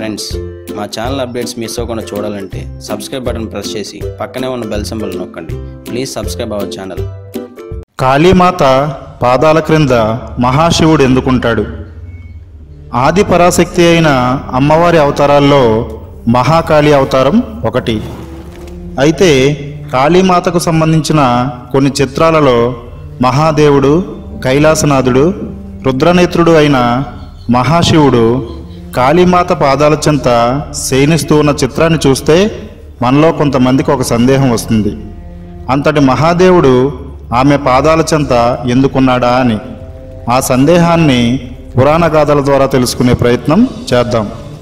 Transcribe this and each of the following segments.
friends మా channel updates miss అవ్వకుండా చూడాలంటే సబ్స్క్రైబ్ బటన్ ప్రెస్ చేసి పక్కనే ఉన్న బెల్ సింబల్ నొక్కండి please subscribe our channel Kalimata పాదాల క్రింద మహాశివుడు ఎందుకుంటాడు ఆది పరాశక్తి అయిన అమ్మవారి అవతారాల్లో మహాకాళి అవతారం ఒకటి అయితే కాళీమాతకు సంబంధించిన కొన్ని చిత్రాలలో మహాదేవుడు కైలాసనాథుడు రుద్రనేత్రుడు అయిన మహాశివుడు కాళీమాత పాదాల చెంత శయనిస్తూ ఉన్న చిత్రాన్ని చూస్తే మనలో కొంతమందికి ఒక సందేహం వస్తుంది అంతటి మహాదేవుడు ఆమె పాదాల చెంత ఎందుకున్నాడా అని ఆ సందేహాన్ని పురాణ గాథల ద్వారా తెలుసుకునే ప్రయత్నం చేద్దాం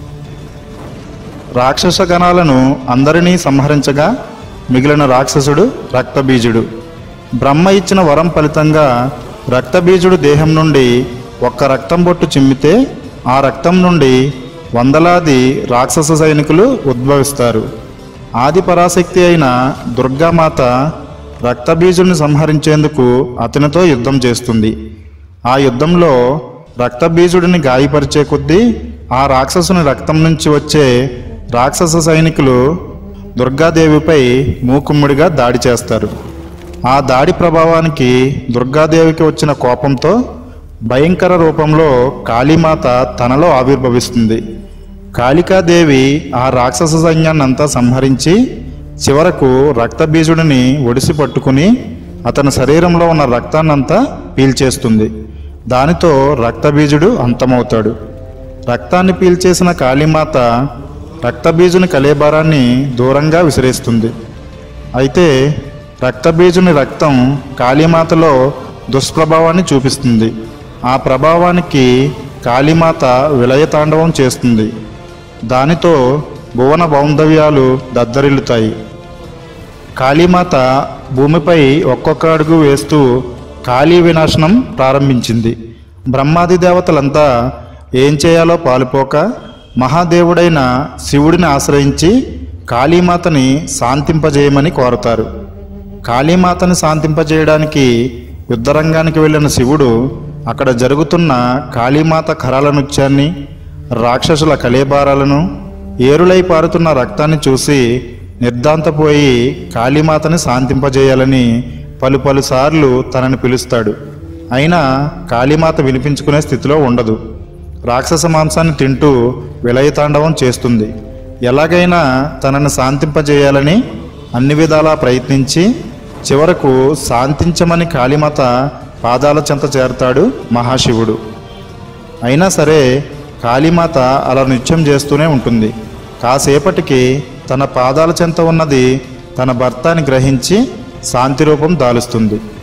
రాక్షస గణాలను అందరినీ సంహరించగా మిగిలిన రాక్షసుడు రక్తబీజుడు బ్రహ్మ ఇచ్చిన వరం ఫలితంగా రక్తబీజుడు దేహం నుండి ఒక్క రక్తం బొట్టు చిమ్మితే ఆ రక్తం నుండి వందలాది రాక్షస సైనికులు ఉద్భవిస్తారు ఆది పరాశక్తి అయిన దుర్గామాత రక్తబీజుడిని సంహరించేందుకు అతనితో యుద్ధం చేస్తుంది ఆ యుద్ధంలో రక్తబీజుడిని గాయపరిచే కొద్దీ ఆ రాక్షసుని రక్తం నుంచి వచ్చే రాక్షస సైనికులు దుర్గాదేవిపై మూకుమ్ముడిగా దాడి చేస్తారు ఆ దాడి ప్రభావానికి దుర్గాదేవికి వచ్చిన కోపంతో భయంకర రూపంలో కాళీమాత తనలో ఆవిర్భవిస్తుంది కాళికాదేవి ఆ రాక్షస సైన్యాన్నంతా సంహరించి చివరకు రక్తబీజుడిని ఒడిసి పట్టుకుని అతని శరీరంలో ఉన్న రక్తాన్నంతా పీల్చేస్తుంది దానితో రక్తబీజుడు అంతమవుతాడు రక్తాన్ని పీల్చేసిన కాళీమాత రక్తబీజుని కలేబారాన్ని దూరంగా విసిరేస్తుంది అయితే రక్తబీజుని రక్తం కాళీమాతలో దుష్ప్రభావాన్ని చూపిస్తుంది ఆ ప్రభావానికి కాళీమాత విలయతాండవం చేస్తుంది దానితో భువన బౌంధవ్యాలు దద్దరిల్లుతాయి కాళీమాత భూమిపై ఒక్కొక్క అడుగు వేస్తూ కాళీ వినాశనం ప్రారంభించింది బ్రహ్మాది దేవతలంతా ఏం చేయాలో పాలుపోక మహాదేవుడైన శివుడిని ఆశ్రయించి కాళీమాతని శాంతింపజేయమని కోరతారు కాళీమాతని శాంతింపజేయడానికి యుద్ధరంగానికి వెళ్ళిన శివుడు అక్కడ జరుగుతున్న కాళీమాత కరాల నృత్యాన్ని రాక్షసుల కలేబారాలను ఏరులై పారుతున్న రక్తాన్ని చూసి నిర్దాంతపోయి కాళీమాతని శాంతింపజేయాలని పలు పలుసార్లు తనని పిలుస్తాడు అయినా కాళీమాత వినిపించుకునే స్థితిలో ఉండదు రాక్షస మాంసాన్ని తింటూ విలయతాండవం చేస్తుంది ఎలాగైనా తనని శాంతింపజేయాలని అన్ని విధాలా ప్రయత్నించి చివరకు శాంతించమని కాళీమాత పాదాల చెంత చేరతాడు మహాశివుడు అయినా సరే కాళీమాత అలా నృత్యం చేస్తూనే ఉంటుంది కాసేపటికి తన పాదాల చెంత ఉన్నది తన భర్త అని గ్రహించి శాంతి రూపం దాలుస్తుంది